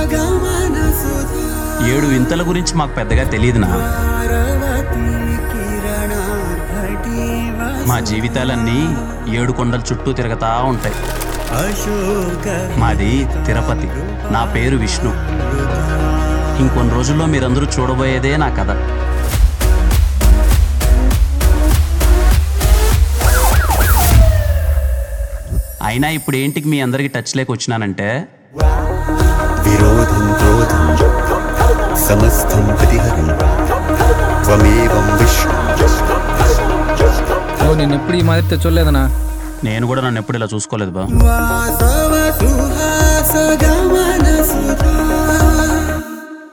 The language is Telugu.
ఏడు వింతల గురించి మాకు పెద్దగా తెలియదునా మా జీవితాలన్నీ ఏడు కొండల చుట్టూ తిరగతా ఉంటాయి మాది తిరుపతి నా పేరు విష్ణు ఇంకొన్ని రోజుల్లో మీరందరూ చూడబోయేదే నా కథ అయినా ఇప్పుడు ఏంటికి మీ అందరికి టచ్ లేక వచ్చినానంటే विरोधं क्रोधं समस्तं प्रतिहरं त्वमेवं विष्णु ఓ నేను ఎప్పుడు ఈ మాదిరి తెచ్చోలేదనా నేను కూడా నన్ను ఎప్పుడు ఇలా చూసుకోలేదు బా వాసవ సుహాస గమన సుధా